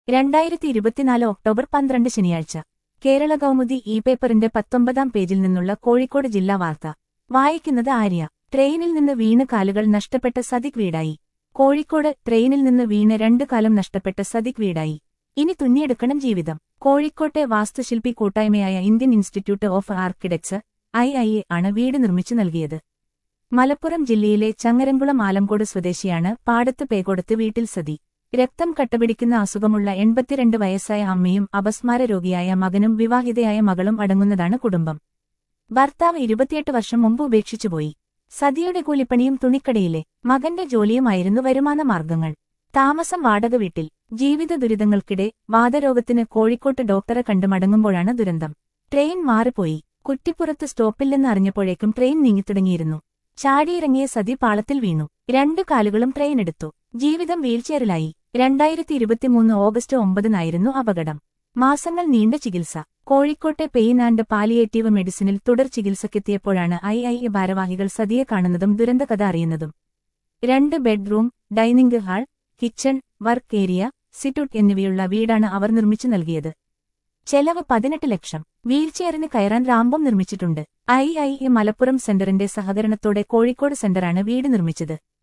രണ്ടായിരത്തി ഇരുപത്തിനാല് ഒക്ടോബർ പന്ത്രണ്ട് ശനിയാഴ്ച കേരള കൗമുദി ഇ പേപ്പറിന്റെ പത്തൊമ്പതാം പേജിൽ നിന്നുള്ള കോഴിക്കോട് ജില്ലാ വാർത്ത വായിക്കുന്നത് ആര്യ ട്രെയിനിൽ നിന്ന് വീണ് കാലുകൾ നഷ്ടപ്പെട്ട സദിക് വീടായി കോഴിക്കോട് ട്രെയിനിൽ നിന്ന് വീണ് രണ്ട് കാലം നഷ്ടപ്പെട്ട സദിക് വീടായി ഇനി തുന്നിയെടുക്കണം ജീവിതം കോഴിക്കോട്ടെ വാസ്തുശില്പി കൂട്ടായ്മയായ Indian institute of architecture I I A ആണ് വീട് നിർമ്മിച്ചു നൽകിയത് മലപ്പുറം ജില്ലയിലെ ചങ്ങരംകുളം ആലംകോട് സ്വദേശിയാണ് പാടത്ത് പേകോടത്ത് വീട്ടിൽ സതി രക്തം കട്ടപിടിക്കുന്ന അസുഖമുള്ള എൺപത്തിരണ്ട് വയസ്സായ അമ്മയും അപസ്മാര രോഗിയായ മകനും വിവാഹിതയായ മകളും അടങ്ങുന്നതാണ് കുടുംബം ഭർത്താവ് ഇരുപത്തിയെട്ട് വർഷം മുമ്പ് ഉപേക്ഷിച്ചുപോയി സതിയുടെ കൂലിപ്പണിയും തുണിക്കടയിലെ മകന്റെ ജോലിയുമായിരുന്നു വരുമാന മാർഗങ്ങൾ താമസം വാടക വീട്ടിൽ ജീവിത ദുരിതങ്ങൾക്കിടെ വാതരോഗത്തിന് കോഴിക്കോട്ട് ഡോക്ടറെ കണ്ടു മടങ്ങുമ്പോഴാണ് ദുരന്തം ട്രെയിൻ മാറിപ്പോയി കുറ്റിപ്പുറത്ത് സ്റ്റോപ്പില്ലെന്ന് അറിഞ്ഞപ്പോഴേക്കും ട്രെയിൻ നീങ്ങിത്തുടങ്ങിയിരുന്നു ചാടിയിറങ്ങിയ സതി പാളത്തിൽ വീണു രണ്ടു കാലുകളും ട്രെയിൻ എടുത്തു ജീവിതം വീൽചെയറിലായി രണ്ടായിരത്തി ഇരുപത്തിമൂന്ന് ഓഗസ്റ്റ് ഒമ്പതിനായിരുന്നു അപകടം മാസങ്ങൾ നീണ്ട ചികിത്സ കോഴിക്കോട്ടെ പെയിൻ ആൻഡ് പാലിയേറ്റീവ് മെഡിസിനിൽ തുടർ ചികിത്സക്കെത്തിയപ്പോഴാണ് ഐ ഐ എ ഭാരവാഹികൾ സതിയെ കാണുന്നതും ദുരന്തകഥ അറിയുന്നതും രണ്ട് bedroom dining hall kitchen work area sitout എന്നിവയുള്ള വീടാണ് അവർ നിർമ്മിച്ചു നൽകിയത് ചെലവ് പതിനെട്ട് ലക്ഷം വീൽചെയറിന് കയറാൻ റാമ്പും നിർമ്മിച്ചിട്ടുണ്ട് ഐ ഐ എ മലപ്പുറം സെന്ററിന്റെ സഹകരണത്തോടെ കോഴിക്കോട് സെന്ററാണ് വീട് നിർമ്മിച്ചത്